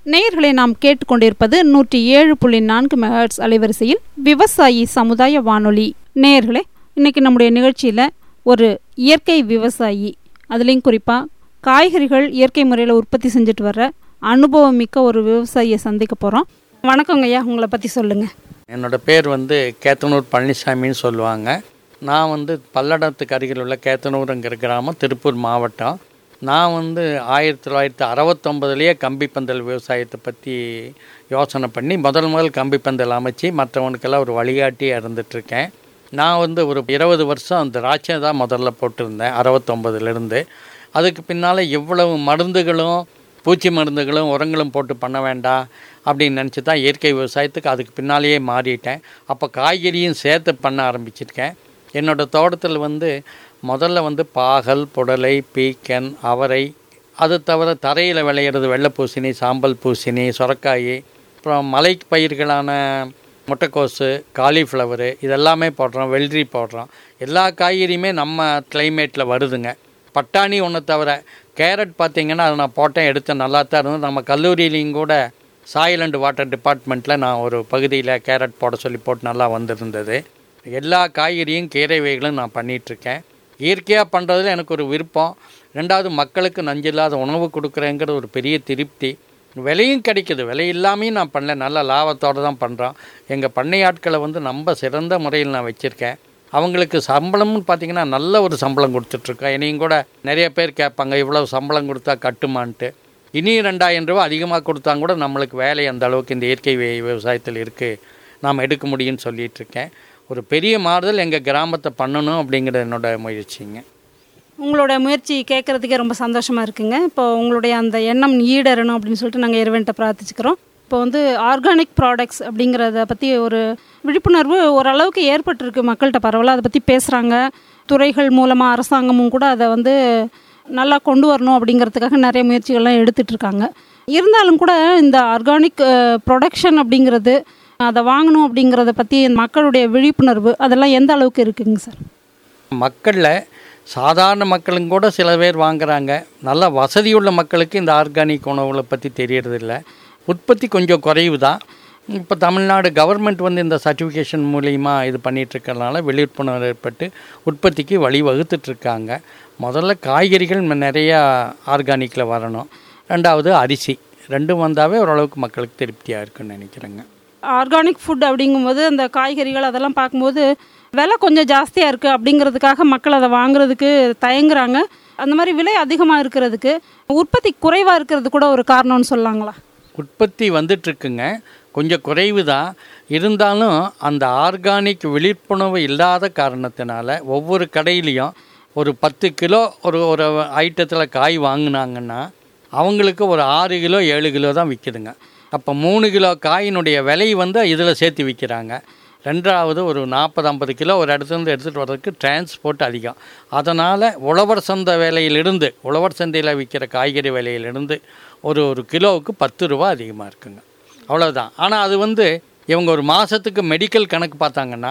நேயர்களை நாம் கேட்டுக்கொண்டிருப்பது நூற்றி ஏழு புள்ளி நான்கு மெகாஹெட்ஸ் அலைவரிசையில் விவசாயி சமுதாய வானொலி நேயர்களே இன்னைக்கு நம்முடைய நிகழ்ச்சியில் ஒரு இயற்கை விவசாயி அதுலேயும் குறிப்பாக காய்கறிகள் இயற்கை முறையில் உற்பத்தி செஞ்சுட்டு வர்ற அனுபவம் மிக்க ஒரு விவசாயியை சந்திக்க போகிறோம் வணக்கங்க ஐயா உங்களை பற்றி சொல்லுங்கள் என்னோட பேர் வந்து கேத்தனூர் பழனிசாமின்னு சொல்லுவாங்க நான் வந்து பல்லடத்துக்கு அருகில் உள்ள கேத்தனூருங்கிற கிராமம் திருப்பூர் மாவட்டம் நான் வந்து ஆயிரத்தி தொள்ளாயிரத்தி அறுபத்தொம்பதுலேயே கம்பிப்பந்தல் விவசாயத்தை பற்றி யோசனை பண்ணி முதல் முதல் கம்பிப்பந்தல் அமைச்சு மற்றவனுக்கெல்லாம் ஒரு வழிகாட்டியாக இருந்துகிட்ருக்கேன் நான் வந்து ஒரு இருபது வருஷம் திராட்சை தான் முதல்ல போட்டிருந்தேன் அறுபத்தொம்பதுலேருந்து அதுக்கு பின்னால் இவ்வளவு மருந்துகளும் பூச்சி மருந்துகளும் உரங்களும் போட்டு பண்ண வேண்டாம் அப்படின்னு நினச்சி தான் இயற்கை விவசாயத்துக்கு அதுக்கு பின்னாலேயே மாறிட்டேன் அப்போ காய்கறியும் சேர்த்து பண்ண ஆரம்பிச்சிருக்கேன் என்னோடய தோட்டத்தில் வந்து முதல்ல வந்து பாகல் புடலை பீக்கன் அவரை அது தவிர தரையில் விளையிறது வெள்ளை பூசணி சாம்பல் பூசணி சுரக்காய் அப்புறம் மலை பயிர்களான முட்டைக்கோஸு காலிஃப்ளவரு இதெல்லாமே போடுறோம் வெள்ளரி போடுறோம் எல்லா காய்கறியுமே நம்ம கிளைமேட்டில் வருதுங்க பட்டாணி ஒன்று தவிர கேரட் பார்த்தீங்கன்னா அதை நான் போட்டேன் எடுத்தேன் நல்லா தான் இருந்தது நம்ம கல்லூரியிலையும் கூட சாயில் அண்ட் வாட்டர் டிபார்ட்மெண்ட்டில் நான் ஒரு பகுதியில் கேரட் போட சொல்லி போட்டு நல்லா வந்திருந்தது எல்லா காய்கறியும் கீரை வகைகளும் நான் பண்ணிகிட்ருக்கேன் இயற்கையாக பண்ணுறதுல எனக்கு ஒரு விருப்பம் ரெண்டாவது மக்களுக்கு நஞ்சில்லாத உணவு கொடுக்குறேங்கிற ஒரு பெரிய திருப்தி விலையும் கிடைக்குது விலை இல்லாமையும் நான் பண்ணல நல்ல லாபத்தோடு தான் பண்ணுறோம் எங்கள் பண்ணை ஆட்களை வந்து ரொம்ப சிறந்த முறையில் நான் வச்சுருக்கேன் அவங்களுக்கு சம்பளம்னு பார்த்தீங்கன்னா நல்ல ஒரு சம்பளம் கொடுத்துட்ருக்கோம் இனியும் கூட நிறைய பேர் கேட்பாங்க இவ்வளோ சம்பளம் கொடுத்தா கட்டுமான்ட்டு இனியும் ரெண்டாயிரம் ரூபா அதிகமாக கொடுத்தா கூட நம்மளுக்கு வேலை அந்த அளவுக்கு இந்த இயற்கை வி- விவசாயத்தில் இருக்குது நாம் எடுக்க முடியும்னு சொல்லிட்டு இருக்கேன் ஒரு பெரிய மாறுதல் எங்கள் கிராமத்தை பண்ணணும் அப்படிங்கிறது என்னோட முயற்சிங்க உங்களோட முயற்சி கேட்குறதுக்கே ரொம்ப சந்தோஷமாக இருக்குங்க இப்போ உங்களுடைய அந்த எண்ணம் ஈடறணும் அப்படின்னு சொல்லிட்டு நாங்கள் இறைவன்ட்ட பிரார்த்திச்சுக்கிறோம் இப்போ வந்து ஆர்கானிக் ப்ராடக்ட்ஸ் அப்படிங்கிறத பற்றி ஒரு விழிப்புணர்வு ஓரளவுக்கு ஏற்பட்டிருக்கு மக்கள்கிட்ட பரவலாக அதை பற்றி பேசுகிறாங்க துறைகள் மூலமாக அரசாங்கமும் கூட அதை வந்து நல்லா கொண்டு வரணும் அப்படிங்கிறதுக்காக நிறைய முயற்சிகள்லாம் எடுத்துட்டு இருக்காங்க இருந்தாலும் கூட இந்த ஆர்கானிக் ப்ரொடக்ஷன் அப்படிங்கிறது அதை வாங்கணும் அப்படிங்கிறத பற்றி மக்களுடைய விழிப்புணர்வு அதெல்லாம் எந்த அளவுக்கு இருக்குங்க சார் மக்களில் சாதாரண மக்களும் கூட சில பேர் வாங்குறாங்க நல்ல வசதியுள்ள மக்களுக்கு இந்த ஆர்கானிக் உணவுகளை பற்றி தெரியறதில்ல உற்பத்தி கொஞ்சம் குறைவு தான் இப்போ தமிழ்நாடு கவர்மெண்ட் வந்து இந்த சர்டிஃபிகேஷன் மூலிமா இது பண்ணிட்டு இருக்கறனால விழிப்புணர்வு ஏற்பட்டு உற்பத்திக்கு வழி வகுத்துட்ருக்காங்க முதல்ல காய்கறிகள் ம- நிறையா ஆர்கானிக்கில் வரணும் ரெண்டாவது அரிசி ரெண்டும் வந்தாவே ஓரளவுக்கு மக்களுக்கு திருப்தியாக இருக்குன்னு நினைக்கிறேங்க ஆர்கானிக் ஃபுட் அப்படிங்கும்போது அந்த காய்கறிகள் அதெல்லாம் பார்க்கும்போது விலை கொஞ்சம் ஜாஸ்தியாக இருக்குது அப்படிங்கிறதுக்காக மக்கள் அதை வாங்குறதுக்கு தயங்குறாங்க அந்த மாதிரி விலை அதிகமாக இருக்கிறதுக்கு உற்பத்தி குறைவாக இருக்கிறது கூட ஒரு காரணம்னு சொல்லலாங்களா உற்பத்தி வந்துட்டுருக்குங்க கொஞ்சம் குறைவு தான் இருந்தாலும் அந்த ஆர்கானிக் விழிப்புணர்வு இல்லாத காரணத்தினால ஒவ்வொரு கடையிலையும் ஒரு பத்து கிலோ ஒரு ஒரு ஐட்டத்தில் காய் வாங்கினாங்கன்னா அவங்களுக்கு ஒரு ஆறு கிலோ ஏழு கிலோ தான் விற்கிதுங்க அப்போ மூணு கிலோ காயினுடைய விலை வந்து இதில் சேர்த்து விற்கிறாங்க ரெண்டாவது ஒரு நாற்பது ஐம்பது கிலோ ஒரு இடத்துலேருந்து எடுத்துகிட்டு வர்றதுக்கு டிரான்ஸ்போர்ட் அதிகம் அதனால் உழவர் சந்தை விலையிலிருந்து உழவர் சந்தையில் விற்கிற காய்கறி விலையிலிருந்து ஒரு ஒரு கிலோவுக்கு பத்து ரூபா அதிகமாக இருக்குங்க அவ்வளவுதான் ஆனால் அது வந்து இவங்க ஒரு மாதத்துக்கு மெடிக்கல் கணக்கு பார்த்தாங்கன்னா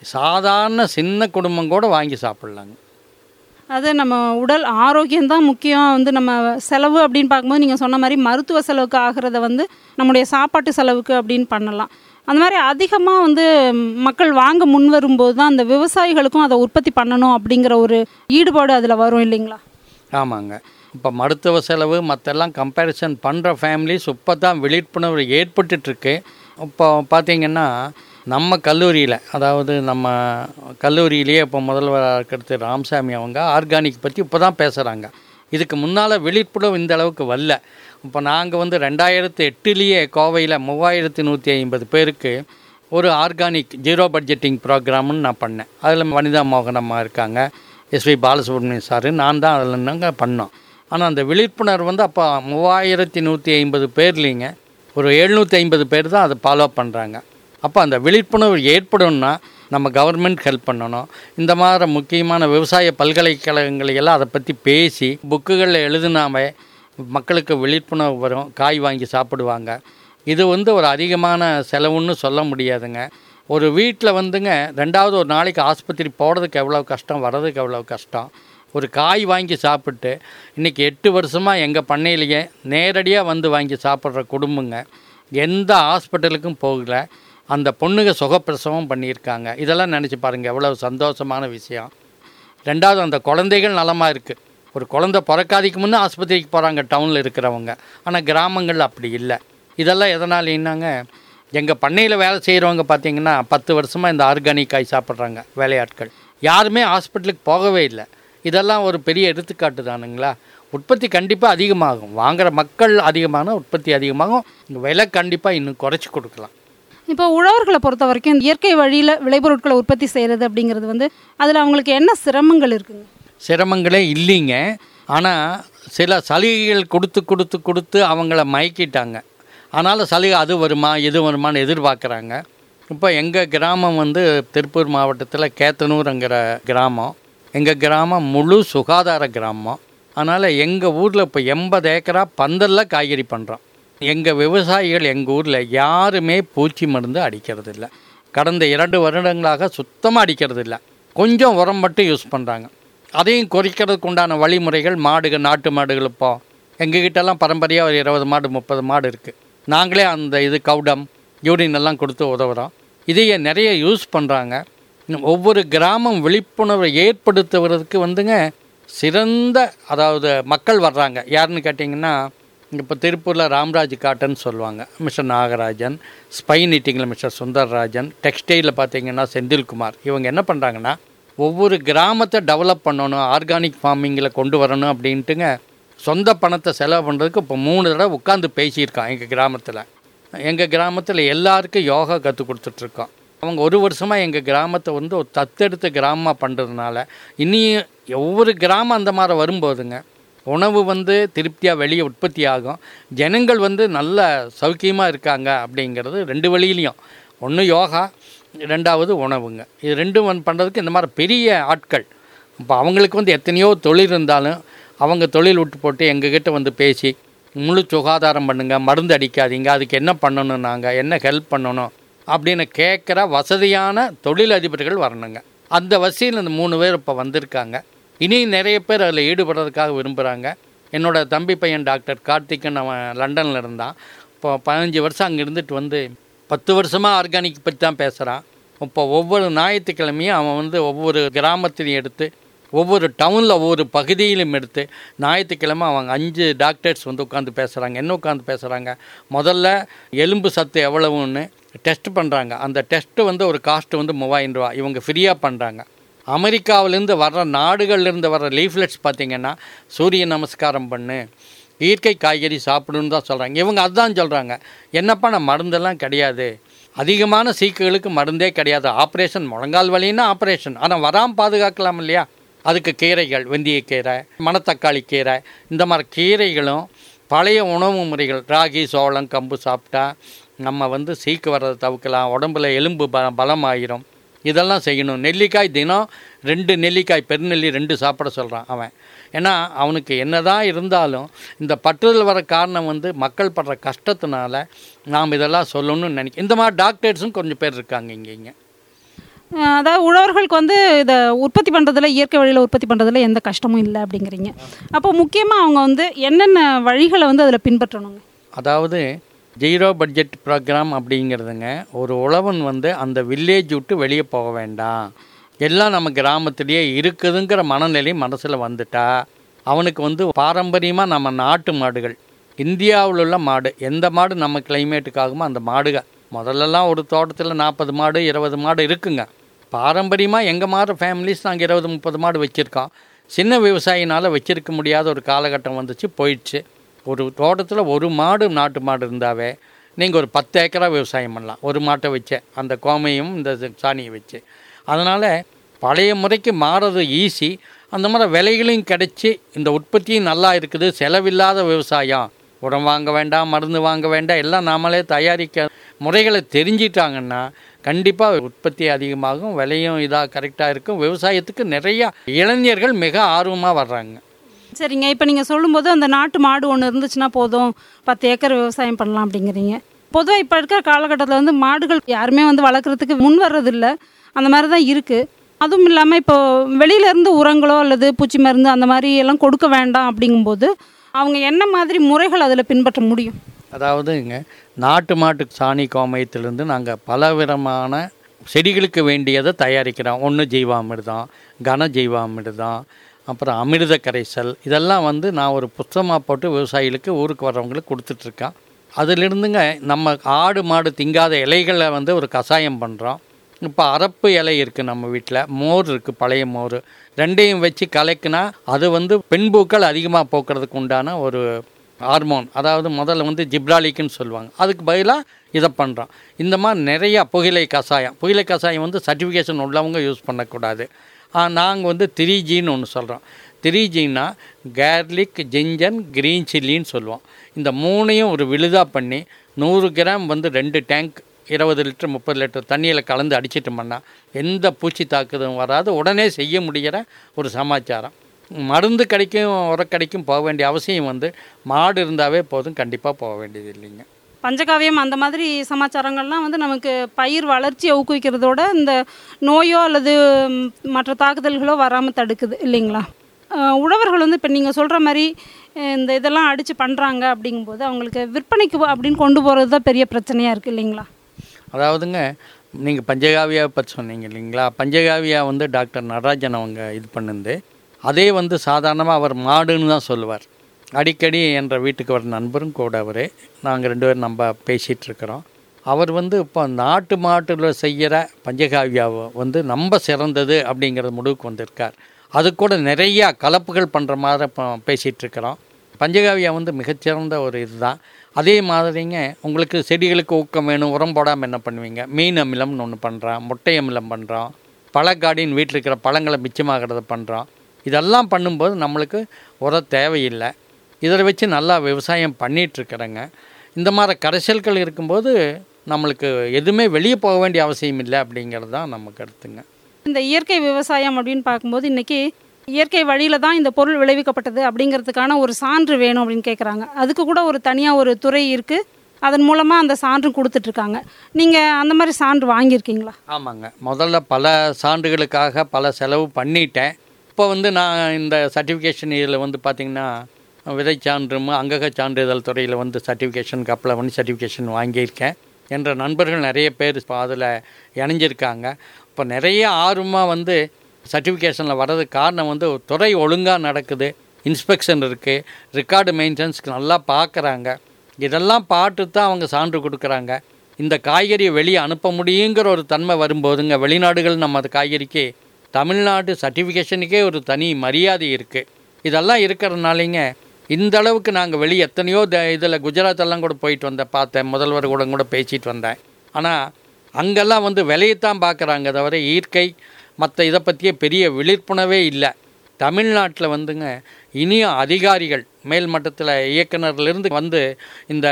சாதாரண சின்ன குடும்பம் கூட வாங்கி சாப்பிட்லாங்க அது நம்ம உடல் ஆரோக்கியம் தான் முக்கியம் வந்து நம்ம செலவு அப்படின்னு பார்க்கும்போது நீங்கள் சொன்ன மாதிரி மருத்துவ செலவுக்கு ஆகிறத வந்து நம்முடைய சாப்பாட்டு செலவுக்கு அப்படின்னு பண்ணலாம் அந்த மாதிரி அதிகமாக வந்து மக்கள் வாங்க முன் வரும்போது தான் அந்த விவசாயிகளுக்கும் அதை உற்பத்தி பண்ணணும் அப்படிங்கிற ஒரு ஈடுபாடு அதில் வரும் இல்லைங்களா ஆமாங்க இப்போ மருத்துவ செலவு மற்றெல்லாம் கம்பேரிசன் பண்ணுற ஃபேமிலிஸ் இப்போ தான் விழிப்புணர்வு ஏற்பட்டுட்ருக்கு இப்போ பார்த்தீங்கன்னா நம்ம கல்லூரியில் அதாவது நம்ம கல்லூரியிலேயே இப்போ முதல்வராக இருக்கிறது ராமசாமி அவங்க ஆர்கானிக் பற்றி இப்போ தான் பேசுகிறாங்க இதுக்கு முன்னால் விழிப்புணர்வு இந்த அளவுக்கு வரல இப்போ நாங்கள் வந்து ரெண்டாயிரத்து எட்டுலேயே கோவையில் மூவாயிரத்து நூற்றி ஐம்பது பேருக்கு ஒரு ஆர்கானிக் ஜீரோ பட்ஜெட்டிங் ப்ரோக்ராம்னு நான் பண்ணேன் அதில் வனிதா மோகனம்மா இருக்காங்க எஸ்வி பாலசுப்ரமணியம் சார் நான் தான் அதில் நாங்கள் பண்ணோம் ஆனால் அந்த விழிப்புணர்வு வந்து அப்போ மூவாயிரத்தி நூற்றி ஐம்பது பேர்லிங்க ஒரு எழுநூற்றி ஐம்பது பேர் தான் அதை ஃபாலோ பண்ணுறாங்க அப்போ அந்த விழிப்புணர்வு ஏற்படணும்னா நம்ம கவர்மெண்ட் ஹெல்ப் பண்ணணும் இந்த மாதிரி முக்கியமான விவசாய பல்கலைக்கழகங்களை எல்லாம் அதை பற்றி பேசி புக்குகளில் எழுதுனாவே மக்களுக்கு விழிப்புணர்வு வரும் காய் வாங்கி சாப்பிடுவாங்க இது வந்து ஒரு அதிகமான செலவுன்னு சொல்ல முடியாதுங்க ஒரு வீட்டில் வந்துங்க ரெண்டாவது ஒரு நாளைக்கு ஆஸ்பத்திரி போகிறதுக்கு எவ்வளோ கஷ்டம் வர்றதுக்கு எவ்வளோ கஷ்டம் ஒரு காய் வாங்கி சாப்பிட்டு இன்றைக்கி எட்டு வருஷமாக எங்கள் பண்ணையிலேயே நேரடியாக வந்து வாங்கி சாப்பிட்ற குடும்பங்க எந்த ஹாஸ்பிட்டலுக்கும் போகல அந்த பொண்ணுங்க சுகப்பிரசவம் பண்ணியிருக்காங்க இதெல்லாம் நினச்சி பாருங்கள் எவ்வளோ சந்தோஷமான விஷயம் ரெண்டாவது அந்த குழந்தைகள் நலமாக இருக்குது ஒரு குழந்தை பிறக்காதிக்கு முன்னே ஆஸ்பத்திரிக்கு போகிறாங்க டவுனில் இருக்கிறவங்க ஆனால் கிராமங்கள் அப்படி இல்லை இதெல்லாம் எதனால் என்னங்க எங்கள் பண்ணையில் வேலை செய்கிறவங்க பார்த்தீங்கன்னா பத்து வருஷமாக இந்த ஆர்கானிக் காய் சாப்பிட்றாங்க வேலையாட்கள் யாருமே ஹாஸ்பிட்டலுக்கு போகவே இல்லை இதெல்லாம் ஒரு பெரிய எடுத்துக்காட்டு தானுங்களா உற்பத்தி கண்டிப்பாக அதிகமாகும் வாங்குகிற மக்கள் அதிகமான உற்பத்தி அதிகமாகும் விலை கண்டிப்பாக இன்னும் குறைச்சி கொடுக்கலாம் இப்போ உழவர்களை பொறுத்த வரைக்கும் இந்த இயற்கை வழியில் விளைபொருட்களை உற்பத்தி செய்கிறது அப்படிங்கிறது வந்து அதில் அவங்களுக்கு என்ன சிரமங்கள் இருக்குங்க சிரமங்களே இல்லைங்க ஆனால் சில சலுகைகள் கொடுத்து கொடுத்து கொடுத்து அவங்கள மயக்கிட்டாங்க ஆனாலும் சலுகை அது வருமா இது வருமான்னு எதிர்பார்க்குறாங்க இப்போ எங்கள் கிராமம் வந்து திருப்பூர் மாவட்டத்தில் கேத்தனூருங்கிற கிராமம் எங்கள் கிராமம் முழு சுகாதார கிராமம் அதனால் எங்கள் ஊரில் இப்போ எண்பது ஏக்கரா பந்தலில் காய்கறி பண்ணுறோம் எங்கள் விவசாயிகள் எங்கள் ஊரில் யாருமே பூச்சி மருந்து அடிக்கிறது இல்ல கடந்த இரண்டு வருடங்களாக சுத்தமாக அடிக்கிறது இல்ல கொஞ்சம் உரம் மட்டும் யூஸ் பண்ணுறாங்க அதையும் குறைக்கிறதுக்கு உண்டான வழிமுறைகள் மாடுகள் நாட்டு மாடுகள் இப்போ எங்கள் கிட்டலாம் பரம்பரையாக ஒரு இருபது மாடு முப்பது மாடு இருக்குது நாங்களே அந்த இது கவுடம் யூரின் எல்லாம் கொடுத்து உதவுறோம் இதையே நிறைய யூஸ் பண்ணுறாங்க ஒவ்வொரு கிராமம் விழிப்புணர்வை ஏற்படுத்துவதற்கு வந்துங்க சிறந்த அதாவது மக்கள் வர்றாங்க யாருன்னு கேட்டிங்கன்னா இப்போ திருப்பூரில் ராம்ராஜ் காட்டன் சொல்லுவாங்க மிஸ்டர் நாகராஜன் ஸ்பை நீட்டிங்கில் மிஸ்டர் சுந்தர்ராஜன் டெக்ஸ்டைலில் பார்த்தீங்கன்னா செந்தில்குமார் இவங்க என்ன பண்ணுறாங்கன்னா ஒவ்வொரு கிராமத்தை டெவலப் பண்ணணும் ஆர்கானிக் ஃபார்மிங்கில் கொண்டு வரணும் அப்படின்ட்டுங்க சொந்த பணத்தை செலவு பண்ணுறதுக்கு இப்போ மூணு தடவை உட்காந்து பேசியிருக்கான் எங்கள் கிராமத்தில் எங்கள் கிராமத்தில் எல்லாருக்கும் யோகா கற்றுக் கொடுத்துட்ருக்கோம் அவங்க ஒரு வருஷமாக எங்கள் கிராமத்தை வந்து ஒரு தத்தெடுத்த கிராமமாக பண்ணுறதுனால இனி ஒவ்வொரு கிராமம் அந்த மாதிரி வரும்போதுங்க உணவு வந்து திருப்தியாக வெளியே உற்பத்தி ஆகும் ஜனங்கள் வந்து நல்ல சௌக்கியமாக இருக்காங்க அப்படிங்கிறது ரெண்டு வழியிலையும் ஒன்று யோகா ரெண்டாவது உணவுங்க இது ரெண்டும் வந்து பண்ணுறதுக்கு இந்த மாதிரி பெரிய ஆட்கள் இப்போ அவங்களுக்கு வந்து எத்தனையோ தொழில் இருந்தாலும் அவங்க தொழில் விட்டு போட்டு எங்ககிட்ட வந்து பேசி முழு சுகாதாரம் பண்ணுங்க மருந்து அடிக்காதீங்க அதுக்கு என்ன பண்ணணும் நாங்கள் என்ன ஹெல்ப் பண்ணணும் அப்படின்னு கேட்குற வசதியான தொழிலதிபர்கள் வரணுங்க அந்த வசதியில் இந்த மூணு பேர் இப்போ வந்திருக்காங்க இனி நிறைய பேர் அதில் ஈடுபடுறதுக்காக விரும்புகிறாங்க என்னோட தம்பி பையன் டாக்டர் கார்த்திகன் அவன் லண்டனில் இருந்தான் இப்போ பதினஞ்சு வருஷம் அங்கே இருந்துட்டு வந்து பத்து வருஷமாக ஆர்கானிக் பற்றி தான் பேசுகிறான் இப்போ ஒவ்வொரு ஞாயிற்றுக்கிழமையும் அவன் வந்து ஒவ்வொரு கிராமத்திலையும் எடுத்து ஒவ்வொரு டவுனில் ஒவ்வொரு பகுதியிலும் எடுத்து ஞாயிற்றுக்கிழமை அவங்க அஞ்சு டாக்டர்ஸ் வந்து உட்காந்து பேசுகிறாங்க என்ன உட்காந்து பேசுகிறாங்க முதல்ல எலும்பு சத்து எவ்வளவுன்னு டெஸ்ட் பண்ணுறாங்க அந்த டெஸ்ட்டு வந்து ஒரு காஸ்ட்டு வந்து மூவாயிரம் ரூபா இவங்க ஃப்ரீயாக பண்ணுறாங்க அமெரிக்காவிலேருந்து வர்ற நாடுகள்லேருந்து வர்ற லீஃப்லெட்ஸ் பார்த்திங்கன்னா சூரிய நமஸ்காரம் பண்ணு இயற்கை காய்கறி சாப்பிடுன்னு தான் சொல்கிறாங்க இவங்க அதுதான் சொல்கிறாங்க என்னப்பா நான் மருந்தெல்லாம் கிடையாது அதிகமான சீக்குகளுக்கு மருந்தே கிடையாது ஆப்ரேஷன் முழங்கால் வலின்னா ஆப்ரேஷன் ஆனால் வராமல் பாதுகாக்கலாம் இல்லையா அதுக்கு கீரைகள் வெந்தயக்கீரை மணத்தக்காளி கீரை இந்த மாதிரி கீரைகளும் பழைய உணவு முறைகள் ராகி சோளம் கம்பு சாப்பிட்டா நம்ம வந்து சீக்கு வர்றதை தவிர்க்கலாம் உடம்புல எலும்பு ப பலமாயிரும் இதெல்லாம் செய்யணும் நெல்லிக்காய் தினம் ரெண்டு நெல்லிக்காய் பெருநெல்லி ரெண்டு சாப்பிட சொல்கிறான் அவன் ஏன்னா அவனுக்கு என்னதான் இருந்தாலும் இந்த பற்றுதல் வர காரணம் வந்து மக்கள் படுற கஷ்டத்தினால நாம் இதெல்லாம் சொல்லணும்னு நினைக்க இந்த மாதிரி டாக்டர்ஸும் கொஞ்சம் பேர் இருக்காங்க இங்கே இங்கே அஹ் அதாவது உழவர்களுக்கு வந்து இதை உற்பத்தி பண்ணுறதுல இயற்கை வழியில் உற்பத்தி பண்ணுறதுல எந்த கஷ்டமும் இல்லை அப்படிங்கிறீங்க அப்போ முக்கியமாக அவங்க வந்து என்னென்ன வழிகளை வந்து அதில் பின்பற்றணுங்க அதாவது ஜீரோ பட்ஜெட் ப்ரோக்ராம் அப்படிங்கிறதுங்க ஒரு உழவன் வந்து அந்த வில்லேஜ் விட்டு வெளியே போக வேண்டாம் எல்லாம் நம்ம கிராமத்திலேயே இருக்குதுங்கிற மனநிலை மனசில் வந்துட்டா அவனுக்கு வந்து பாரம்பரியமாக நம்ம நாட்டு மாடுகள் இந்தியாவில் உள்ள மாடு எந்த மாடு நம்ம கிளைமேட்டுக்காகுமோ அந்த மாடுகள் முதல்லலாம் ஒரு தோட்டத்தில் நாற்பது மாடு இருபது மாடு இருக்குங்க பாரம்பரியமாக எங்கள் மாடு ஃபேமிலிஸ் நாங்கள் இருபது முப்பது மாடு வச்சுருக்கோம் சின்ன விவசாயினால் வச்சிருக்க முடியாத ஒரு காலகட்டம் வந்துச்சு போயிடுச்சு ஒரு தோட்டத்தில் ஒரு மாடு நாட்டு மாடு இருந்தாவே நீங்கள் ஒரு பத்து ஏக்கரா விவசாயம் பண்ணலாம் ஒரு மாட்டை வச்சு அந்த கோமையும் இந்த சாணியை வச்சு அதனால் பழைய முறைக்கு மாறுறது ஈஸி அந்த மாதிரி விலைகளையும் கிடைச்சி இந்த உற்பத்தியும் நல்லா இருக்குது செலவில்லாத விவசாயம் உரம் வாங்க வேண்டாம் மருந்து வாங்க வேண்டாம் எல்லாம் நாமளே தயாரிக்க முறைகளை தெரிஞ்சிட்டாங்கன்னா கண்டிப்பாக உற்பத்தி அதிகமாகும் விலையும் இதாக கரெக்டாக இருக்கும் விவசாயத்துக்கு நிறையா இளைஞர்கள் மிக ஆர்வமாக வர்றாங்க சரிங்க இப்போ நீங்கள் சொல்லும்போது அந்த நாட்டு மாடு ஒன்று இருந்துச்சுன்னா போதும் பத்து ஏக்கர் விவசாயம் பண்ணலாம் அப்படிங்கிறீங்க பொதுவாக இப்போ இருக்கிற காலகட்டத்தில் வந்து மாடுகள் யாருமே வந்து வளர்க்குறதுக்கு முன் வர்றதில்ல அந்த மாதிரி தான் இருக்குது அதுவும் இல்லாமல் இப்போ வெளியிலேருந்து உரங்களோ அல்லது பூச்சி மருந்து அந்த மாதிரி எல்லாம் கொடுக்க வேண்டாம் அப்படிங்கும்போது அவங்க என்ன மாதிரி முறைகள் அதில் பின்பற்ற முடியும் அதாவதுங்க நாட்டு மாட்டு சாணி கோமயத்திலிருந்து நாங்கள் பலவிதமான செடிகளுக்கு வேண்டியதை தயாரிக்கிறோம் ஒன்று ஜீவாமிர்தம் கன ஜீவாமிர்தம் அப்புறம் அமிர்த கரைசல் இதெல்லாம் வந்து நான் ஒரு புத்தகமாக போட்டு விவசாயிகளுக்கு ஊருக்கு வர்றவங்களுக்கு கொடுத்துட்ருக்கேன் அதிலிருந்துங்க நம்ம ஆடு மாடு திங்காத இலைகளை வந்து ஒரு கஷாயம் பண்ணுறோம் இப்போ அரப்பு இலை இருக்குது நம்ம வீட்டில் மோர் இருக்குது பழைய மோர் ரெண்டையும் வச்சு கலக்குனா அது வந்து பெண்பூக்கள் அதிகமாக போக்குறதுக்கு உண்டான ஒரு ஹார்மோன் அதாவது முதல்ல வந்து ஜிப்ராலிக்குன்னு சொல்லுவாங்க அதுக்கு பதிலாக இதை பண்ணுறோம் இந்த மாதிரி நிறையா புகையிலை கஷாயம் புகையிலை கஷாயம் வந்து சர்டிஃபிகேஷன் உள்ளவங்க யூஸ் பண்ணக்கூடாது நாங்கள் வந்து த்ரீ ஜின்னு ஒன்று சொல்கிறோம் த்ரீ ஜின்னா கேர்லிக் ஜிஞ்சன் க்ரீன் சில்லின்னு சொல்லுவோம் இந்த மூணையும் ஒரு விழுதாக பண்ணி நூறு கிராம் வந்து ரெண்டு டேங்க் இருபது லிட்டர் முப்பது லிட்டர் தண்ணியில் கலந்து அடிச்சிட்டோம்னா எந்த பூச்சி தாக்குதலும் வராது உடனே செய்ய முடிகிற ஒரு சமாச்சாரம் மருந்து கடைக்கும் உரக்கடைக்கும் போக வேண்டிய அவசியம் வந்து மாடு இருந்தாவே போதும் கண்டிப்பாக போக வேண்டியது இல்லைங்க பஞ்சகாவியம் அந்த மாதிரி சமாச்சாரங்கள்லாம் வந்து நமக்கு பயிர் வளர்ச்சியை ஊக்குவிக்கிறதோட இந்த நோயோ அல்லது ம், மற்ற தாக்குதல்களோ வராமல் தடுக்குது இல்லைங்களா அஹ், உழவர்கள் வந்து இப்போ நீங்கள் சொல்கிற மாதிரி அஹ், இந்த இதெல்லாம் அடித்து பண்ணுறாங்க அப்படிங்கும்போது அவங்களுக்கு விற்பனைக்கு அப்படின்னு கொண்டு போகிறது தான் பெரிய பிரச்சனையாக இருக்குது இல்லைங்களா அதாவதுங்க நீங்கள் பஞ்சகாவியா பற்றி சொன்னீங்க இல்லைங்களா பஞ்சகாவியா வந்து டாக்டர் நடராஜன் அவங்க இது பண்ணுது அதே வந்து சாதாரணமாக அவர் மாடுன்னு தான் சொல்லுவார் அடிக்கடி என்ற வீட்டுக்கு வர நண்பரும் கூட அவர் நாங்கள் ரெண்டு பேரும் நம்ம பேசிகிட்டு இருக்கிறோம் அவர் வந்து இப்போ நாட்டு மாட்டில் செய்கிற பஞ்சகாவியாவை வந்து நம்ம சிறந்தது அப்படிங்கிற முடிவுக்கு வந்திருக்கார் அது கூட நிறையா கலப்புகள் பண்ணுற மாதிரி இப்போ பேசிகிட்டு இருக்கிறோம் பஞ்சகாவியா வந்து மிகச்சிறந்த ஒரு இதுதான் அதே மாதிரிங்க உங்களுக்கு செடிகளுக்கு ஊக்கம் வேணும் உரம் போடாமல் என்ன பண்ணுவீங்க மீன் அமிலம்னு ஒன்று பண்ணுறோம் முட்டை அமிலம் பண்ணுறோம் பழக்காடின்னு வீட்டில் இருக்கிற பழங்களை மிச்சமாகிறத பண்ணுறோம் இதெல்லாம் பண்ணும்போது நம்மளுக்கு உரம் தேவையில்லை இதை வச்சு நல்லா விவசாயம் பண்ணிகிட்ருக்குறேங்க இந்த மாதிரி கரைசல்கள் இருக்கும்போது நம்மளுக்கு எதுவுமே வெளியே போக வேண்டிய அவசியம் இல்லை அப்படிங்கிறது தான் நம்ம கருத்துங்க இந்த இயற்கை விவசாயம் அப்படின்னு பார்க்கும்போது இன்றைக்கி இயற்கை வழியில் தான் இந்த பொருள் விளைவிக்கப்பட்டது அப்படிங்கிறதுக்கான ஒரு சான்று வேணும் அப்படின்னு கேட்குறாங்க அதுக்கு கூட ஒரு தனியாக ஒரு துறை இருக்குது அதன் மூலமாக அந்த சான்று கொடுத்துட்ருக்காங்க நீங்கள் அந்த மாதிரி சான்று வாங்கியிருக்கீங்களா ஆமாங்க முதல்ல பல சான்றுகளுக்காக பல செலவு பண்ணிட்டேன் இப்போ வந்து நான் இந்த சர்டிஃபிகேஷன் இதில் வந்து பார்த்திங்கன்னா விதை சான்றும் அங்கக சான்றிதழ் துறையில் வந்து சர்டிஃபிகேஷனுக்கு அப்ளை பண்ணி சர்டிஃபிகேஷன் வாங்கியிருக்கேன் என்ற நண்பர்கள் நிறைய பேர் இப்போ அதில் இணைஞ்சிருக்காங்க இப்போ நிறைய ஆர்வமாக வந்து சர்டிஃபிகேஷனில் வர்றதுக்கு காரணம் வந்து துறை ஒழுங்காக நடக்குது இன்ஸ்பெக்ஷன் இருக்குது ரெக்கார்டு மெயின்டெனன்ஸ்க்கு நல்லா பார்க்குறாங்க இதெல்லாம் பார்த்து தான் அவங்க சான்று கொடுக்குறாங்க இந்த காய்கறியை வெளியே அனுப்ப முடியுங்கிற ஒரு தன்மை வரும்போதுங்க வெளிநாடுகள் நம்ம அந்த காய்கறிக்கு தமிழ்நாடு சர்டிஃபிகேஷனுக்கே ஒரு தனி மரியாதை இருக்குது இதெல்லாம் இருக்கிறதுனாலிங்க இந்த அளவுக்கு நாங்கள் வெளியே எத்தனையோ இதில் குஜராத் எல்லாம் கூட போயிட்டு வந்தேன் பார்த்தேன் முதல்வர் கூட கூட பேசிட்டு வந்தேன் ஆனால் அங்கெல்லாம் வந்து விலையைத்தான் பார்க்குறாங்க தவிர இயற்கை மற்ற இதை பற்றிய பெரிய விழிப்புணர்வே இல்லை தமிழ்நாட்டில் வந்துங்க இனியும் அதிகாரிகள் மேல் மட்டத்தில் இயக்குனர்லேருந்து வந்து இந்த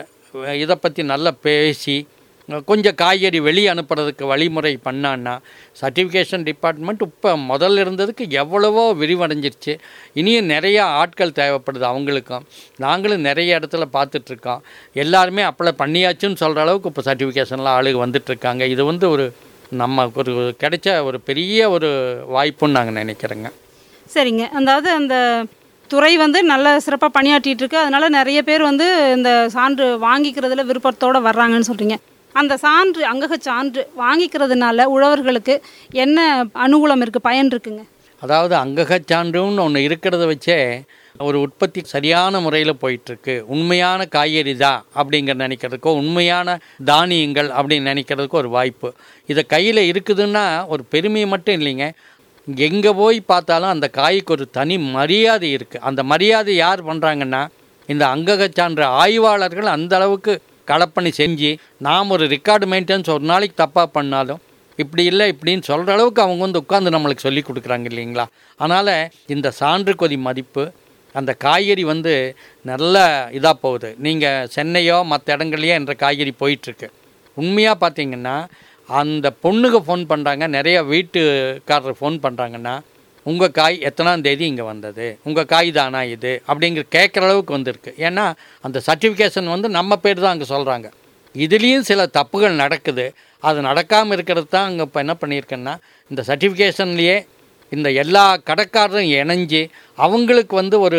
இதை பற்றி நல்லா பேசி கொஞ்சம் காய்கறி வெளியே அனுப்புறதுக்கு வழிமுறை பண்ணான்னா சர்டிஃபிகேஷன் டிபார்ட்மெண்ட் இப்போ முதல்ல இருந்ததுக்கு எவ்வளவோ விரிவடைஞ்சிருச்சு இனியும் நிறைய ஆட்கள் தேவைப்படுது அவங்களுக்கும் நாங்களும் நிறைய இடத்துல பார்த்துட்ருக்கோம் எல்லாருமே அப்ளை பண்ணியாச்சுன்னு சொல்கிற அளவுக்கு இப்போ சர்டிஃபிகேஷன்லாம் ஆளுங்க வந்துட்டுருக்காங்க இது வந்து ஒரு நம்ம ஒரு கிடைச்ச ஒரு பெரிய ஒரு வாய்ப்புன்னு நாங்கள் நினைக்கிறேங்க சரிங்க அதாவது அந்த துறை வந்து நல்ல சிறப்பாக பணியாற்றிட்டு இருக்கு அதனால நிறைய பேர் வந்து இந்த சான்று வாங்கிக்கிறதுல விருப்பத்தோடு வர்றாங்கன்னு சொல்கிறீங்க அந்த சான்று அங்கக சான்று வாங்கிக்கிறதுனால உழவர்களுக்கு என்ன அனுகூலம் இருக்குது பயன் இருக்குங்க அதாவது அங்ககச் சான்றுன்னு ஒன்று இருக்கிறத வச்சே ஒரு உற்பத்தி சரியான முறையில் போயிட்டுருக்கு உண்மையான காய்கறி தான் அப்படிங்கிற நினைக்கிறதுக்கோ உண்மையான தானியங்கள் அப்படின்னு நினைக்கிறதுக்கோ ஒரு வாய்ப்பு இதை கையில் இருக்குதுன்னா ஒரு பெருமையை மட்டும் இல்லைங்க எங்கே போய் பார்த்தாலும் அந்த காய்க்கு ஒரு தனி மரியாதை இருக்குது அந்த மரியாதை யார் பண்ணுறாங்கன்னா இந்த அங்ககச் சான்று ஆய்வாளர்கள் அந்த அளவுக்கு களப்பணி செஞ்சு நாம் ஒரு ரெக்கார்டு மெயின்டெனன்ஸ் ஒரு நாளைக்கு தப்பாக பண்ணாலும் இப்படி இல்லை இப்படின்னு சொல்கிற அளவுக்கு அவங்க வந்து உட்காந்து நம்மளுக்கு சொல்லி கொடுக்குறாங்க இல்லைங்களா அதனால் இந்த சான்று கொதி மதிப்பு அந்த காய்கறி வந்து நல்ல இதாக போகுது நீங்கள் சென்னையோ மற்ற இடங்கள்லையோ என்ற காய்கறி போயிட்டுருக்கு உண்மையாக பார்த்தீங்கன்னா அந்த பொண்ணுக்கு ஃபோன் பண்ணுறாங்க நிறைய வீட்டுக்காரர் ஃபோன் பண்ணுறாங்கன்னா உங்கள் காய் எத்தனாம் தேதி இங்கே வந்தது உங்கள் காய் தானா இது அப்படிங்கிற கேட்குற அளவுக்கு வந்திருக்கு ஏன்னா அந்த சர்டிஃபிகேஷன் வந்து நம்ம பேர் தான் அங்கே சொல்கிறாங்க இதுலேயும் சில தப்புகள் நடக்குது அது நடக்காமல் இருக்கிறது தான் அங்கே இப்போ என்ன பண்ணியிருக்கேன்னா இந்த சர்டிஃபிகேஷன்லேயே இந்த எல்லா கடைக்காரரும் இணைஞ்சு அவங்களுக்கு வந்து ஒரு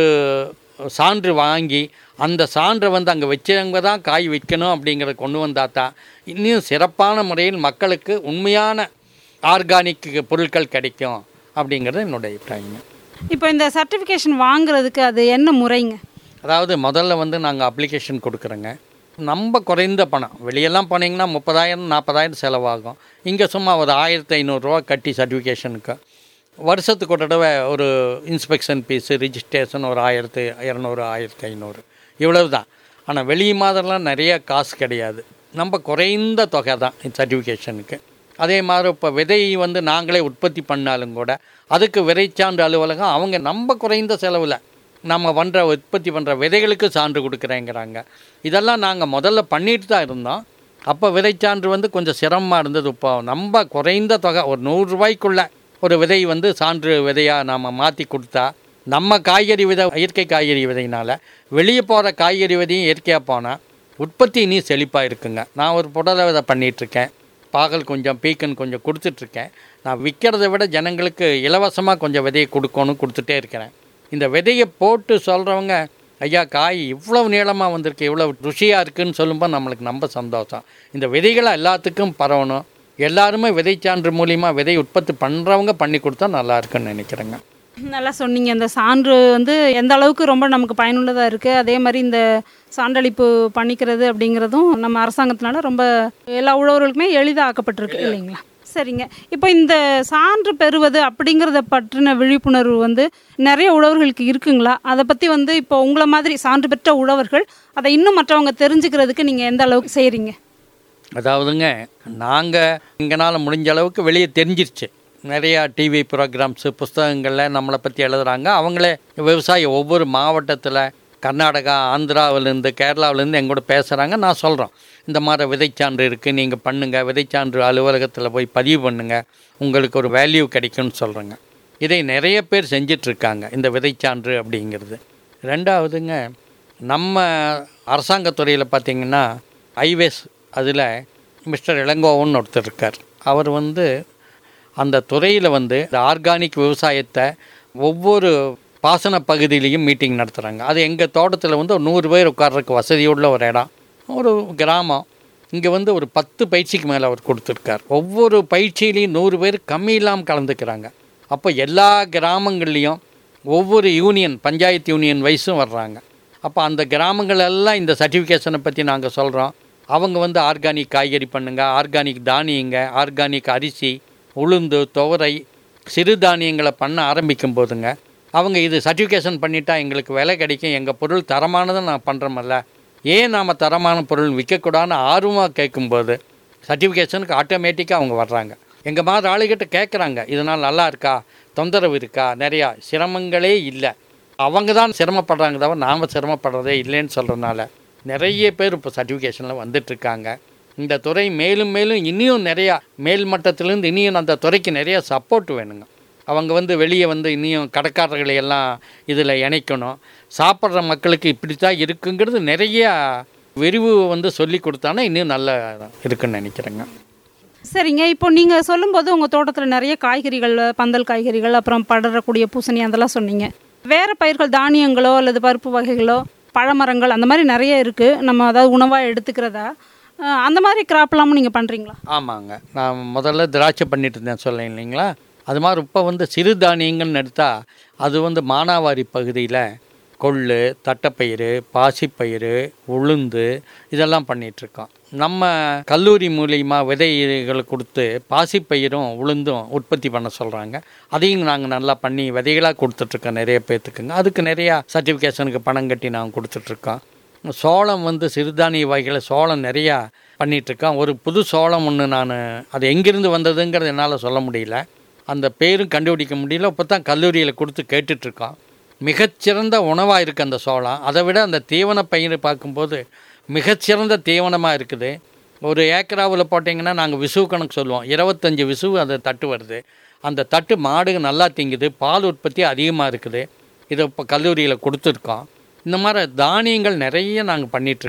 சான்று வாங்கி அந்த சான்றை வந்து அங்கே வச்சவங்க தான் காய் விற்கணும் அப்படிங்கிறத கொண்டு வந்தால் தான் இன்னும் சிறப்பான முறையில் மக்களுக்கு உண்மையான ஆர்கானிக் பொருட்கள் கிடைக்கும் அப்படிங்கிறது என்னுடைய அபிப்பிராயங்க இப்போ இந்த சர்டிஃபிகேஷன் வாங்குறதுக்கு அது என்ன முறைங்க அதாவது முதல்ல வந்து நாங்கள் அப்ளிகேஷன் கொடுக்குறோங்க ரொம்ப குறைந்த பணம் வெளியெல்லாம் போனீங்கன்னா முப்பதாயிரம் நாற்பதாயிரம் செலவாகும் இங்கே சும்மா ஒரு ஆயிரத்தி ஐநூறுரூவா கட்டி சர்டிஃபிகேஷனுக்கு வருஷத்துக்கு ஒரு தடவை ஒரு இன்ஸ்பெக்ஷன் ஃபீஸு ரிஜிஸ்ட்ரேஷன் ஒரு ஆயிரத்து இரநூறு ஆயிரத்தி ஐநூறு இவ்வளவு தான் ஆனால் வெளி மாதிரிலாம் நிறைய காசு கிடையாது நம்ம குறைந்த தொகை தான் சர்டிஃபிகேஷனுக்கு அதே மாதிரி இப்போ விதை வந்து நாங்களே உற்பத்தி பண்ணாலும் கூட அதுக்கு விதைச்சான்று அலுவலகம் அவங்க நம்ம குறைந்த செலவில் நம்ம பண்ணுற உற்பத்தி பண்ணுற விதைகளுக்கு சான்று கொடுக்குறேங்கிறாங்க இதெல்லாம் நாங்கள் முதல்ல பண்ணிட்டு தான் இருந்தோம் அப்போ விதைச்சான்று வந்து கொஞ்சம் சிரமமாக இருந்தது இப்போ நம்ம குறைந்த தொகை ஒரு நூறுரூவாய்க்குள்ள ஒரு விதை வந்து சான்று விதையாக நாம் மாற்றி கொடுத்தா நம்ம காய்கறி விதை இயற்கை காய்கறி விதையினால் வெளியே போகிற காய்கறி விதையும் இயற்கையாக போனால் உற்பத்தி இனி செழிப்பாக இருக்குங்க நான் ஒரு புடலை விதை பண்ணிகிட்ருக்கேன் பாகல் கொஞ்சம் பீக்கன் கொஞ்சம் கொடுத்துட்ருக்கேன் நான் விற்கிறத விட ஜனங்களுக்கு இலவசமாக கொஞ்சம் விதையை கொடுக்கணும் கொடுத்துட்டே இருக்கிறேன் இந்த விதையை போட்டு சொல்கிறவங்க ஐயா காய் இவ்வளவு நீளமாக வந்திருக்கு இவ்வளோ ருசியாக இருக்குன்னு சொல்லும்போது நம்மளுக்கு ரொம்ப சந்தோஷம் இந்த விதைகளை எல்லாத்துக்கும் பரவணும் எல்லாருமே விதைச்சான்று மூலிமா விதை உற்பத்தி பண்ணுறவங்க பண்ணி கொடுத்தா நல்லா இருக்குன்னு நினைக்கிறேங்க நல்லா சொன்னீங்க இந்த சான்று வந்து எந்த அளவுக்கு ரொம்ப நமக்கு பயனுள்ளதாக இருக்குது அதே மாதிரி இந்த சான்றளிப்பு பண்ணிக்கிறது அப்படிங்கிறதும் நம்ம அரசாங்கத்தினால ரொம்ப எல்லா உழவர்களுக்குமே எளிதாக ஆக்கப்பட்டிருக்கு இல்லைங்களா சரிங்க இப்போ இந்த சான்று பெறுவது அப்படிங்கிறத பற்றின விழிப்புணர்வு வந்து நிறைய உழவர்களுக்கு இருக்குங்களா அதை பற்றி வந்து இப்போ உங்களை மாதிரி சான்று பெற்ற உழவர்கள் அதை இன்னும் மற்றவங்க தெரிஞ்சுக்கிறதுக்கு நீங்கள் எந்த அளவுக்கு செய்கிறீங்க அதாவதுங்க நாங்கள் எங்களால் முடிஞ்ச அளவுக்கு வெளியே தெரிஞ்சிருச்சு நிறையா டிவி ப்ரோக்ராம்ஸு புஸ்தகங்களில் நம்மளை பற்றி எழுதுகிறாங்க அவங்களே விவசாயி ஒவ்வொரு மாவட்டத்தில் கர்நாடகா ஆந்திராவிலேருந்து கேரளாவிலேருந்து எங்கூட பேசுகிறாங்க நான் சொல்கிறோம் இந்த மாதிரி விதைச்சான்று இருக்குது நீங்கள் பண்ணுங்கள் விதைச்சான்று அலுவலகத்தில் போய் பதிவு பண்ணுங்கள் உங்களுக்கு ஒரு வேல்யூ கிடைக்கும்னு சொல்கிறேங்க இதை நிறைய பேர் செஞ்சிட்ருக்காங்க இந்த விதைச்சான்று அப்படிங்கிறது ரெண்டாவதுங்க நம்ம அரசாங்கத்துறையில் பார்த்திங்கன்னா ஐவேஸ் அதில் மிஸ்டர் இளங்கோவன் ஒருத்தர் இருக்கார் அவர் வந்து அந்த துறையில் வந்து இந்த ஆர்கானிக் விவசாயத்தை ஒவ்வொரு பாசன பகுதியிலையும் மீட்டிங் நடத்துகிறாங்க அது எங்கள் தோட்டத்தில் வந்து ஒரு நூறு பேர் உட்கார்றதுக்கு வசதியுள்ள ஒரு இடம் ஒரு கிராமம் இங்கே வந்து ஒரு பத்து பயிற்சிக்கு மேலே அவர் கொடுத்துருக்கார் ஒவ்வொரு பயிற்சியிலையும் நூறு பேர் கம்மி இல்லாமல் கலந்துக்கிறாங்க அப்போ எல்லா கிராமங்கள்லேயும் ஒவ்வொரு யூனியன் பஞ்சாயத்து யூனியன் வயசும் வர்றாங்க அப்போ அந்த கிராமங்கள் எல்லாம் இந்த சர்டிஃபிகேஷனை பற்றி நாங்கள் சொல்கிறோம் அவங்க வந்து ஆர்கானிக் காய்கறி பண்ணுங்க ஆர்கானிக் தானியங்க ஆர்கானிக் அரிசி உளுந்து துவரை சிறுதானியங்களை பண்ண ஆரம்பிக்கும் போதுங்க அவங்க இது சர்டிஃபிகேஷன் பண்ணிட்டா எங்களுக்கு விலை கிடைக்கும் எங்கள் பொருள் தரமானதை நான் பண்ணுறோமல்ல ஏன் நாம் தரமான பொருள் விற்கக்கூடாதுன்னு ஆர்வமாக கேட்கும்போது சர்டிஃபிகேஷனுக்கு ஆட்டோமேட்டிக்காக அவங்க வர்றாங்க எங்கள் மாதிரி ஆளுகிட்ட கேட்குறாங்க இதனால் நல்லா இருக்கா தொந்தரவு இருக்கா நிறையா சிரமங்களே இல்லை அவங்க தான் சிரமப்படுறாங்க தவிர நாம் சிரமப்படுறதே இல்லைன்னு சொல்கிறதுனால நிறைய பேர் இப்போ சர்டிஃபிகேஷனில் வந்துட்டுருக்காங்க இந்த துறை மேலும் மேலும் இனியும் நிறையா மேல் மட்டத்திலேருந்து இனியும் அந்த துறைக்கு நிறைய சப்போர்ட் வேணுங்க அவங்க வந்து வெளியே வந்து இனியும் கடைக்காரர்களை எல்லாம் இதில் இணைக்கணும் சாப்பிட்ற மக்களுக்கு இப்படி தான் இருக்குங்கிறது நிறைய விரிவு வந்து சொல்லி கொடுத்தானா இன்னும் நல்லா இருக்குன்னு நினைக்கிறேங்க சரிங்க இப்போ நீங்கள் சொல்லும்போது உங்கள் தோட்டத்தில் நிறைய காய்கறிகள் பந்தல் காய்கறிகள் அப்புறம் படரக்கூடிய பூசணி அதெல்லாம் சொன்னீங்க வேறு பயிர்கள் தானியங்களோ அல்லது பருப்பு வகைகளோ பழமரங்கள் அந்த மாதிரி நிறைய இருக்குது நம்ம அதாவது உணவாக எடுத்துக்கிறதா அஹ் அந்த மாதிரி கிராப்லாமும் நீங்கள் பண்ணுறீங்களா ஆமாங்க நான் முதல்ல திராட்சை பண்ணிட்டு இருந்தேன் சொல்ல இல்லைங்களா அது மாதிரி இப்போ வந்து சிறுதானியங்கள்னு எடுத்தால் அது வந்து மானாவாரி பகுதியில் கொள்ளு தட்டைப்பயிறு பாசிப்பயிறு உளுந்து இதெல்லாம் பண்ணிகிட்ருக்கோம் நம்ம கல்லூரி மூலியமா விதைகளை கொடுத்து பாசிப்பயிரும் உளுந்தும் உற்பத்தி பண்ண சொல்கிறாங்க அதையும் நாங்கள் நல்லா பண்ணி விதைகளாக கொடுத்துட்ருக்கோம் நிறைய பேர்த்துக்குங்க அதுக்கு நிறையா சர்டிஃபிகேஷனுக்கு பணம் கட்டி நாங்கள் கொடுத்துட்ருக்கோம் சோளம் வந்து சிறுதானிய வகைகளை சோளம் நிறையா பண்ணிகிட்ருக்கோம் ஒரு புது சோளம் ஒன்று நான் அது எங்கேருந்து வந்ததுங்கிறது என்னால் சொல்ல முடியல அந்த பேரும் கண்டுபிடிக்க முடியல இப்போ தான் கல்லூரியில் கொடுத்து கேட்டுட்ருக்கோம் மிகச்சிறந்த உணவாக இருக்குது அந்த சோளம் அதை விட அந்த தீவன பயிர் பார்க்கும்போது மிகச்சிறந்த தீவனமாக இருக்குது ஒரு ஏக்கராவில் போட்டிங்கன்னா நாங்கள் விசுவு கணக்கு சொல்லுவோம் இருபத்தஞ்சி விசுவு அந்த தட்டு வருது அந்த தட்டு மாடுங்க நல்லா திங்குது பால் உற்பத்தி அதிகமாக இருக்குது இதை இப்போ கல்லூரியில் கொடுத்துருக்கோம் இந்த மாதிரி தானியங்கள் நிறைய நாங்கள் பண்ணிகிட்ருக்கோம்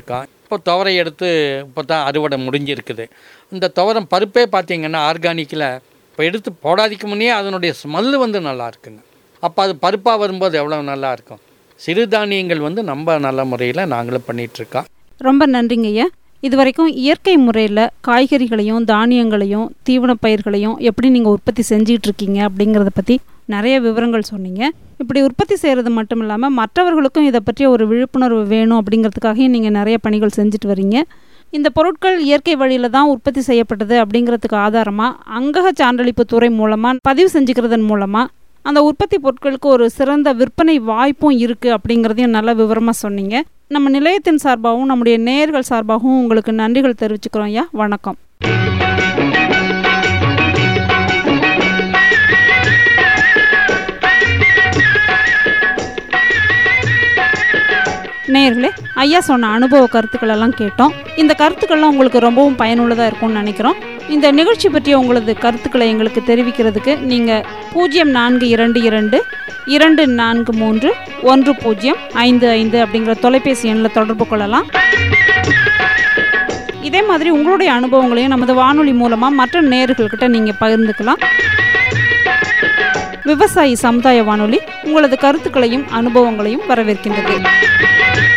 இப்போ துவரை எடுத்து இப்போ தான் அறுவடை முடிஞ்சிருக்குது இந்த துவரம் பருப்பே பார்த்தீங்கன்னா ஆர்கானிக்கில் இப்போ எடுத்து போடாதிக்கு முன்னே அதனுடைய ஸ்மெல்லு வந்து நல்லா இருக்குங்க அப்போ அது பருப்பாக வரும்போது எவ்வளோ நல்லா இருக்கும் சிறுதானியங்கள் வந்து நம்ம நல்ல முறையில் நாங்களும் பண்ணிகிட்ருக்கோம் ரொம்ப நன்றிங்க ஐயா இது வரைக்கும் இயற்கை முறையில் காய்கறிகளையும் தானியங்களையும் தீவனப் பயிர்களையும் எப்படி நீங்கள் உற்பத்தி செஞ்சிட்டு இருக்கீங்க அப்படிங்கிறத பற்றி நிறைய விவரங்கள் சொன்னீங்க இப்படி உற்பத்தி செய்கிறது மட்டும் இல்லாமல் மற்றவர்களுக்கும் இதை பற்றிய ஒரு விழிப்புணர்வு வேணும் அப்படிங்கிறதுக்காக நீங்கள் நிறைய பணிகள் செஞ்சுட்டு வரீங்க இந்த பொருட்கள் இயற்கை வழியில் தான் உற்பத்தி செய்யப்பட்டது அப்படிங்கிறதுக்கு ஆதாரமாக அங்கக சான்றளிப்பு துறை மூலமாக பதிவு செஞ்சுக்கிறதன் மூலமாக அந்த உற்பத்தி பொருட்களுக்கு ஒரு சிறந்த விற்பனை வாய்ப்பும் இருக்குது அப்படிங்கிறதையும் நல்ல விவரமாக சொன்னீங்க நம்ம நிலையத்தின் சார்பாகவும் நம்முடைய நேயர்கள் சார்பாகவும் உங்களுக்கு நன்றிகள் தெரிவிச்சுக்கிறோம் ஐயா வணக்கம் நேயர்களே ஐயா சொன்ன அனுபவ கருத்துக்கள் எல்லாம் கேட்டோம் இந்த கருத்துக்கள்லாம் உங்களுக்கு ரொம்பவும் பயனுள்ளதாக இருக்கும்னு நினைக்கிறோம் இந்த நிகழ்ச்சி பற்றிய உங்களது கருத்துக்களை எங்களுக்கு தெரிவிக்கிறதுக்கு நீங்கள் பூஜ்ஜியம் நான்கு இரண்டு இரண்டு இரண்டு நான்கு மூன்று ஒன்று பூஜ்ஜியம் ஐந்து ஐந்து அப்படிங்கிற தொலைபேசி எண்ணில் தொடர்பு கொள்ளலாம் இதே மாதிரி உங்களுடைய அனுபவங்களையும் நமது வானொலி மூலமாக மற்ற நேயர்கள்கிட்ட நீங்கள் பகிர்ந்துக்கலாம் விவசாயி சமுதாய வானொலி உங்களது கருத்துக்களையும் அனுபவங்களையும் வரவேற்கின்றது